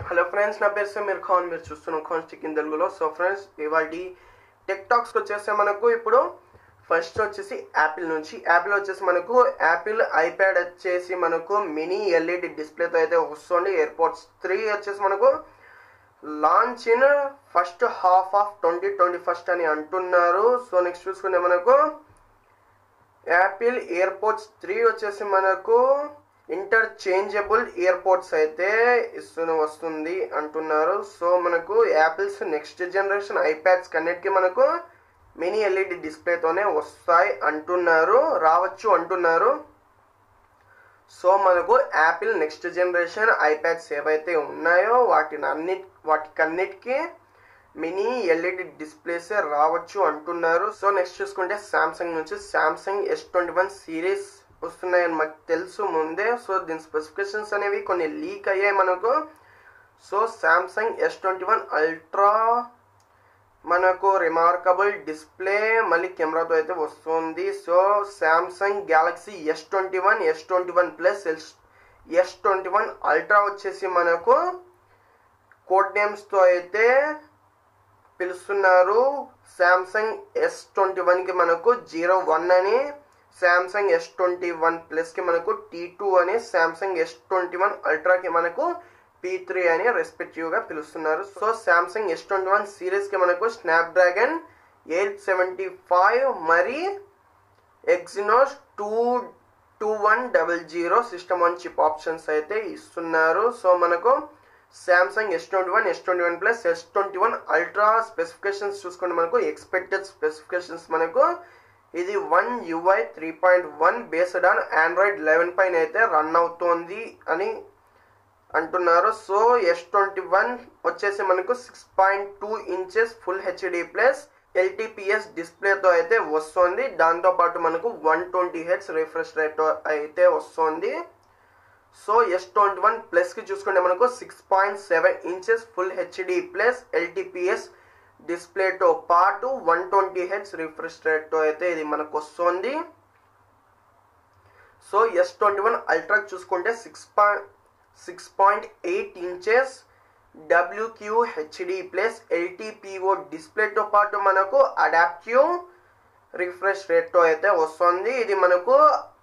hello friends నా పేరు సమీర్ ఖాన్ మీరు చూస్తున్న ఖాన్ స్టిక్ ఇన్ తెలుగులో సో ఫ్రెండ్స్ ఇవాళ టెక్ టాక్స్కి వచ్చేస్తే మనకు ఇప్పుడు ఫస్ట్ వచ్చేసి యాపిల్ నుంచి యాపిల్ వచ్చేసి మనకు యాపిల్ ఐప్యాడ్ వచ్చేసి మనకు మినీ ఎల్ఈడి డిస్ప్లేతో అయితే వస్తుంది ఎయిర్పోర్ట్స్ త్రీ వచ్చేసి మనకు launch in first half of twenty twenty first అని అంటున్నారు సో నెక్స్ట్ చూసుకుంటే మనకు యాపిల్ ఎయిర్పోర్ట్స్ త్రీ వచ్చేసి మనకు ఇంటర్చేంజబుల్ ఎయిర్పోర్ట్స్ అయితే ఇస్తూ వస్తుంది అంటున్నారు సో మనకు యాపిల్స్ నెక్స్ట్ జనరేషన్ ఐప్యాడ్స్ కన్నిటికి మనకు మినీ ఎల్ఈడి డిస్ప్లేతోనే వస్తాయి అంటున్నారు రావచ్చు అంటున్నారు సో మనకు యాపిల్ నెక్స్ట్ జనరేషన్ ఐప్యాడ్స్ ఏవైతే ఉన్నాయో వాటిని అన్ని వాటికన్నిటికీ మినీ ఎల్ఈడి డిస్ప్లేస్ రావచ్చు అంటున్నారు సో నెక్స్ట్ చూసుకుంటే సామ్సంగ్ నుంచి Samsung S twenty one series వస్తున్నాయని మాకు తెలుసు ముందే సో దీని స్పెసిఫికేషన్స్ అనేవి కొన్ని లీక్ అయ్యాయి మనకు so Samsung S twenty one ultra మనకు రిమార్కబుల్ డిస్ప్లే మళ్ళీ కెమెరాతో అయితే వస్తుంది so Samsung Galaxy S twenty one S twenty one plus S twenty one ultra వచ్చేసి మనకు కోడ్ నేమ్స్తో అయితే పిలుస్తున్నారు సామ్సంగ్ ఎస్ ట్వంటీ వన్కి మనకు జీరో వన్ అని సామ్సంగ్ ఎస్ ట్వంటీ వన్ ప్లస్కి మనకు టీ టూ అని సామ్సంగ్ ఎస్ ట్వంటీ వన్ అల్ట్రాకి మనకు పీ త్రీ అని రెస్పెక్టివ్గా పిలుస్తున్నారు so Samsung S twenty one సిరీస్కి మనకు స్నాప్డ్రాగన్ ఎయిట్ సెవెంటీ ఫైవ్ మరి Exynos two two one double zero system on chip options అయితే ఇస్తున్నారు సో మనకు Samsung S twenty one S twenty one plus S twenty one ultra specifications చూసుకుంటే మనకు expected specifications మనకు ఇది one UI three point one based on Android eleven పైన అయితే run అవుతోంది అని అంటున్నారు సో ఎస్ ట్వంటీ వన్ వచ్చేసి మనకు six point two inches full HD plus LTPS డిస్ప్లేతో అయితే వస్తుంది దాంతోపాటు మనకు one twenty H refresh rate అయితే వస్తుంది సో ఎస్ ట్వంటీ వన్ ప్లస్కి చూసుకుంటే మనకు six point seven inches full HD plus LTPS డిస్ప్లేతో పాటు వన్ ట్వంటీ హెచ్ రిఫ్రెష్ రేట్తో అయితే ఇది మనకు వస్తుంది so S twenty one ultra చూసుకుంటే six point six point eight inches WQ HD plus LTPO డిస్ప్లేతో పాటు మనకు అడాప్టివ్ రిఫ్రెష్ రేట్తో అయితే వస్తుంది ఇది మనకు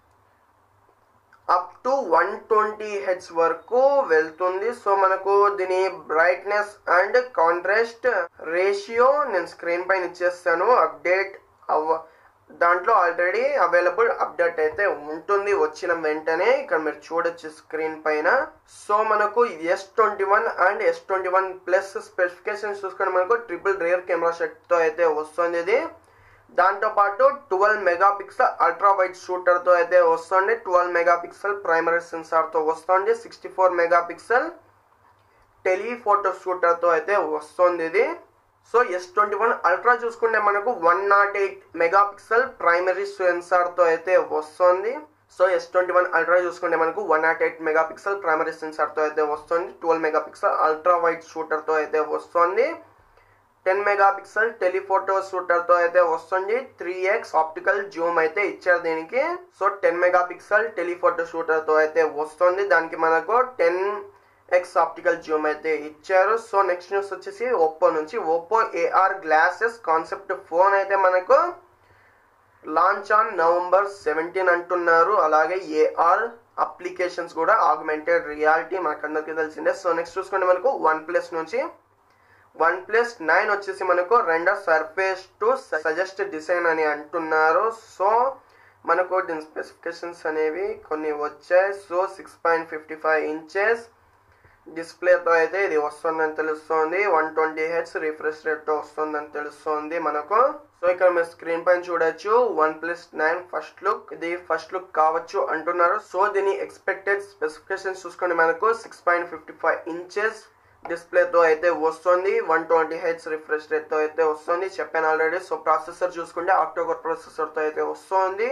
up to one twenty H వరకు వెళ్తుంది సో మనకు దీని బ్రైట్నెస్ అండ్ కాంట్రాస్ట్ రేషియో నేను స్క్రీన్ పైన ఇచ్చేస్తాను అప్డేట్ అవ్వ దాంట్లో ఆల్రెడీ అవైలబుల్ అప్డేట్ అయితే ఉంటుంది వచ్చిన వెంటనే ఇక్కడ మీరు చూడొచ్చు స్క్రీన్ పైన సో మనకు S twenty one and S twenty one plus specifications చూసుకొని మనకు ట్రిపుల్ రేర్ కెమెరా సెట్తో అయితే వస్తుంది ఇది దాంతోపాటు twelve megapixel ultra wide షూటర్తో అయితే వస్తుంది ట్వెల్వ్ మెగా పిక్సెల్ ప్రైమరీ సెన్సార్తో వస్తుంది sixty four megapixel telephoto షూటర్తో అయితే వస్తుంది ఇది so S twenty one ultra చూసుకుంటే మనకు one nought eight megapixel primary సెన్సార్తో అయితే వస్తుంది so S twenty one ultra చూసుకుంటే మనకు one nought eight megapixel primary సెన్సార్తో అయితే వస్తుంది twelve megapixel ultra wide షూటర్తో అయితే వస్తుంది టెన్ మెగా పిక్సెల్ టెలిఫోటో షూటర్తో అయితే వస్తుంది త్రీ ఎక్స్ ఆప్టికల్ జూమ్ అయితే ఇచ్చారు దీనికి so ten megapixel telephoto షూటర్తో అయితే వస్తుంది దానికి మనకు టెన్ ఎక్స్ ఆప్టికల్ జూమ్ అయితే ఇచ్చారు సో నెక్స్ట్ న్యూస్ వచ్చేసి ఒప్పో నుంచి Oppo AR glasses concept phone అయితే మనకు లాంచ్ ఆన్ నవంబర్ సెవెంటీన్ అంటున్నారు అలాగే ఏఆర్ అప్లికేషన్స్ కూడా ఆగ్మెంటెడ్ రియాలిటీ మనకందరికీ తెలిసిందే సో నెక్స్ట్ చూసుకుంటే మనకు వన్ ప్లస్ నుంచి వన్ ప్లస్ నైన్ వచ్చేసి మనకు రెండో సర్ఫేస్ టు సజెస్ట్ డిజైన్ అని అంటున్నారు సో మనకు దీని స్పెసిఫికేషన్స్ అనేవి కొన్ని వచ్చాయి so six point fifty five inches డిస్ప్లేతో అయితే ఇది వస్తుందని తెలుస్తుంది వన్ ట్వంటీ హెచ్ రిఫ్రెష్ రేట్తో వస్తుందని తెలుస్తుంది మనకు సో ఇక్కడ మీరు స్క్రీన్ పైన చూడొచ్చు OnePlus nine first look ఇది ఫస్ట్ లుక్ కావచ్చు అంటున్నారు సో దీని ఎక్స్పెక్టెడ్ స్పెసిఫికేషన్స్ చూసుకుంటే మనకు six point fifty five inches డిస్ప్లేతో అయితే వస్తుంది వన్ ట్వంటీ హెచ్ రిఫ్రెష్ రేట్తో అయితే వస్తుంది చెప్పాను ఆల్రెడీ సో ప్రాసెసర్ చూసుకుంటే అక్టోబర్ ప్రాసెసర్తో అయితే వస్తుంది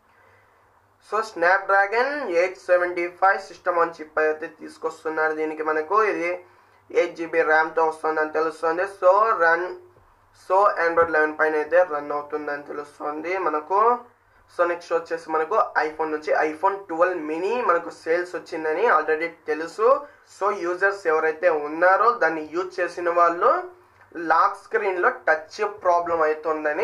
so Snapdragon eight seventy five system on chip అయితే తీసుకొస్తున్నారు దీనికి మనకు ఇది ఎయిట్ జీబీ ర్యామ్తో వస్తుందని తెలుస్తుంది so run so Android eleven పైన అయితే రన్ అవుతుందని తెలుస్తుంది మనకు సో నెక్స్ట్ వచ్చేసి మనకు ఐఫోన్ నుంచి ఐఫోన్ ట్వెల్వ్ మినీ మనకు సేల్స్ వచ్చిందని ఆల్రెడీ తెలుసు సో యూజర్స్ ఎవరైతే ఉన్నారో దాన్ని యూజ్ చేసిన వాళ్ళు లాక్ స్క్రీన్ లో టచ్ ప్రాబ్లం అవుతుందని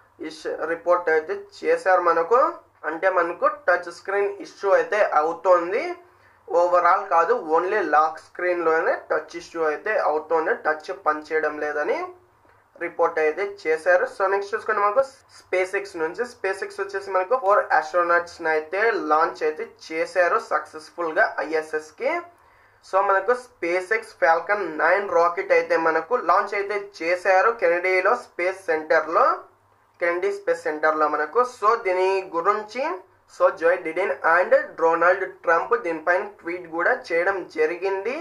రిపోర్ట్ అయితే చేశారు మనకు అంటే మనకు టచ్ స్క్రీన్ ఇష్యూ అయితే అవుతోంది ఓవరాల్ కాదు ఓన్లీ లాక్ స్క్రీన్ లోనే టచ్ ఇష్యూ అయితే అవుతోంది టచ్ పనిచేయడం లేదని రిపోర్ట్ అయితే చేశారు సో నెక్స్ట్ చూసుకుంటే మనకు స్పేస్ ఎక్స్ నుంచి స్పేస్ ఎక్స్ వచ్చేసి మనకు ఫోర్ ఆస్ట్రోనాట్స్ అయితే లాంచ్ అయితే చేశారు సక్సెస్ఫుల్ గా ఐఎస్ఎస్ కి సో మనకు SpaceX Falcon nine rocket అయితే మనకు లాంచ్ అయితే చేశారు కెనడీలో స్పేస్ సెంటర్ లో కెనడీ స్పేస్ సెంటర్ లో మనకు సో దీని గురించి so Joe Biden and Donald Trump దీనిపైన ట్వీట్ కూడా చేయడం జరిగింది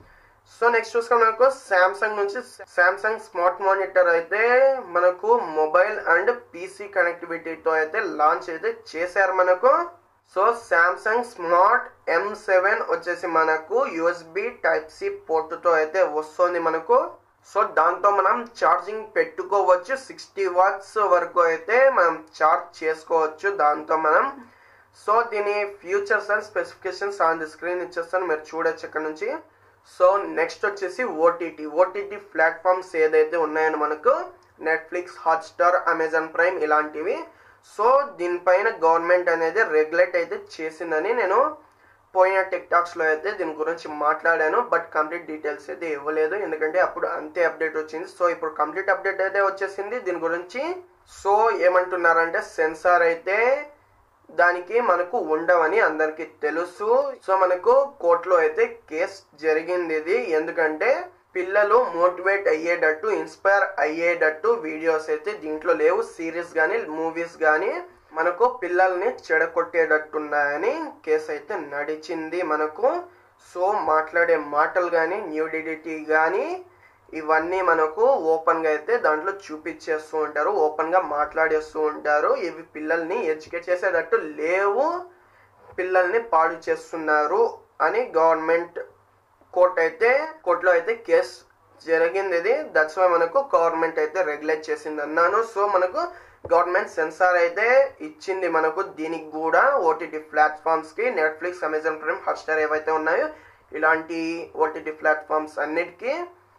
సో నెక్స్ట్ చూసుకుని మనకు సామ్సంగ్ నుంచి సామ్సంగ్ స్మార్ట్ మానిటర్ అయితే మనకు మొబైల్ అండ్ పీసీ కనెక్టివిటీతో అయితే లాంచ్ అయితే చేశారు మనకు so Samsung smart M seven వచ్చేసి మనకు యూఎస్బి టైప్ సి పోర్టుతో అయితే వస్తుంది మనకు సో దాంతో మనం ఛార్జింగ్ పెట్టుకోవచ్చు సిక్స్టీ వాట్స్ వరకు అయితే మనం ఛార్జ్ చేసుకోవచ్చు దాంతో మనం సో దీని futures and specifications on the screen ఇచ్చేస్తాను మీరు చూడొచ్చు ఇక్కడ నుంచి సో నెక్స్ట్ వచ్చేసి ఓటీటీ ఓటీటీ ప్లాట్ఫామ్స్ ఏదైతే ఉన్నాయో మనకు నెట్ఫ్లిక్స్ హాట్స్టార్ అమెజాన్ ప్రైమ్ ఇలాంటివి సో దీనిపైన గవర్నమెంట్ అనేది రెగ్యులేట్ అయితే చేసిందని నేను పోయిన టిక్ టాక్స్ లో అయితే దీని గురించి మాట్లాడాను బట్ కంప్లీట్ డీటెయిల్స్ అయితే ఇవ్వలేదు ఎందుకంటే అప్పుడు అంతే అప్డేట్ వచ్చింది సో ఇప్పుడు కంప్లీట్ అప్డేట్ అయితే వచ్చేసింది దీని గురించి సో ఏమంటున్నారంటే సెన్సార్ అయితే దానికి మనకు ఉండవని అందరికి తెలుసు సో మనకు కోర్టులో అయితే కేసు జరిగింది ఇది ఎందుకంటే పిల్లలు మోటివేట్ అయ్యేటట్టు ఇన్స్పైర్ అయ్యేటట్టు వీడియోస్ అయితే దీంట్లో లేవు సిరీస్ కానీ మూవీస్ కానీ మనకు పిల్లల్ని చెడగొట్టేటట్టున్నాయని కేసు అయితే నడిచింది మనకు సో మాట్లాడే మాటలు కానీ న్యూడిడిటీ కానీ ఇవన్నీ మనకు ఓపెన్ గా అయితే దాంట్లో చూపించేస్తూ ఉంటారు ఓపెన్ గా మాట్లాడేస్తూ ఉంటారు ఇవి పిల్లల్ని ఎడ్యుకేట్ చేసేటట్టు లేవు పిల్లల్ని పాడు చేస్తున్నారు అని గవర్నమెంట్ కోర్ట్ అయితే కోర్టులో అయితే కేసు జరిగింది ఇది దట్స్ వై మనకు గవర్నమెంట్ అయితే రెగ్యులేట్ చేసింది అన్నాను సో మనకు గవర్నమెంట్ సెన్సార్ అయితే ఇచ్చింది మనకు దీనికి కూడా ఓటీటీ ప్లాట్ఫామ్స్ కి నెట్ఫ్లిక్స్ అమెజాన్ ప్రైమ్ హాట్స్టార్ ఏవైతే ఉన్నాయో ఇలాంటి ఓటీటీ ప్లాట్ఫామ్స్ అన్నిటికీ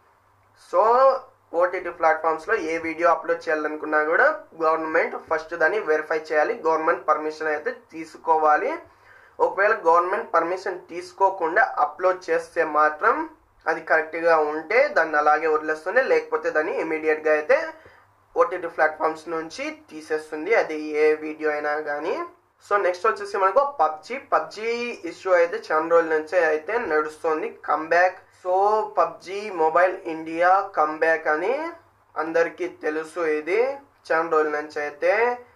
సో ఓటీటీ ప్లాట్ఫామ్స్ లో ఏ వీడియో అప్లోడ్ చేయాలనుకున్నా కూడా గవర్నమెంట్ ఫస్ట్ దాన్ని వెరిఫై చేయాలి గవర్నమెంట్ పర్మిషన్ అయితే తీసుకోవాలి ఒకవేళ గవర్నమెంట్ పర్మిషన్ తీసుకోకుండా అప్లోడ్ చేస్తే మాత్రం అది కరెక్ట్ గా ఉంటే దాన్ని అలాగే వదిలేస్తుంది లేకపోతే దాన్ని ఇమీడియట్ గా అయితే ఓటీటీ ప్లాట్ఫామ్స్ నుంచి తీసేస్తుంది అది ఏ వీడియో అయినా కానీ సో నెక్స్ట్ వచ్చేసి మనకు పబ్జి పబ్జి ఇష్యూ అయితే చాలా రోజుల నుంచి అయితే నడుస్తుంది comeback so PUBG mobile India comeback అని అందరికీ తెలుసు ఇది చాలా రోజుల నుంచి అయితే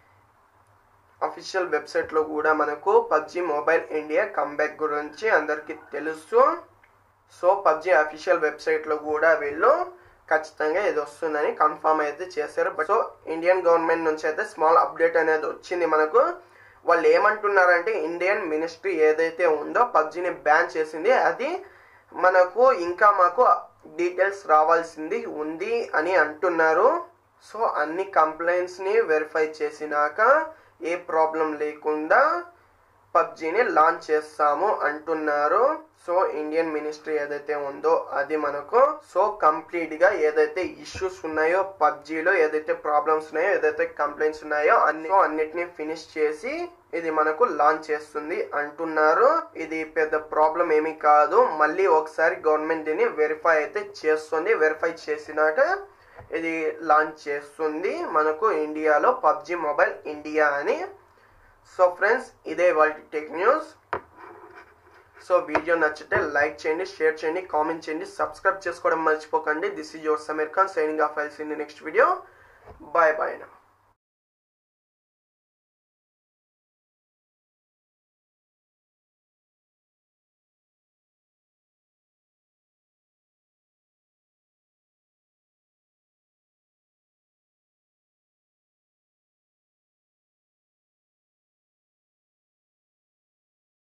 అఫీషియల్ వెబ్సైట్లో కూడా మనకు పబ్జి మొబైల్ ఇండియా కమ్బ్యాక్ గురించి అందరికీ తెలుసు సో పబ్జి అఫీషియల్ వెబ్సైట్లో కూడా వీళ్ళు ఖచ్చితంగా ఇది వస్తుందని కన్ఫర్మ్ అయితే చేశారు బట్ సో ఇండియన్ గవర్నమెంట్ నుంచి అయితే స్మాల్ అప్డేట్ అనేది వచ్చింది మనకు వాళ్ళు ఏమంటున్నారంటే ఇండియన్ మినిస్ట్రీ ఏదైతే ఉందో పబ్జిని బ్యాన్ చేసింది అది మనకు ఇంకా మాకు డీటెయిల్స్ రావాల్సింది ఉంది అని అంటున్నారు సో అన్ని కంప్లైంట్స్ ని వెరిఫై చేసినాక ఏ ప్రాబ్లం లేకుండా పబ్జిని లాంచ్ చేస్తాము అంటున్నారు సో ఇండియన్ మినిస్ట్రీ ఏదైతే ఉందో అది మనకు సో కంప్లీట్ గా ఏదైతే ఇష్యూస్ ఉన్నాయో పబ్జిలో ఏదైతే ప్రాబ్లమ్స్ ఉన్నాయో ఏదైతే కంప్లైంట్స్ ఉన్నాయో అన్ని అన్నిటిని ఫినిష్ చేసి ఇది మనకు లాంచ్ చేస్తుంది అంటున్నారు ఇది పెద్ద ప్రాబ్లం ఏమీ కాదు మళ్ళీ ఒకసారి గవర్నమెంట్ దీన్ని వెరిఫై అయితే చేస్తుంది వెరిఫై చేసినాక ఇది లాంచ్ చేస్తుంది మనకు ఇండియాలో పబ్జి మొబైల్ ఇండియా అని సో ఫ్రెండ్స్ ఇదే వాళ్ళ టెక్ న్యూస్ సో వీడియో నచ్చితే లైక్ చేయండి షేర్ చేయండి కామెంట్ చేయండి సబ్స్క్రైబ్ చేసుకోవడం మర్చిపోకండి this is your Sameer Khan signing off I'll in next video bye bye నా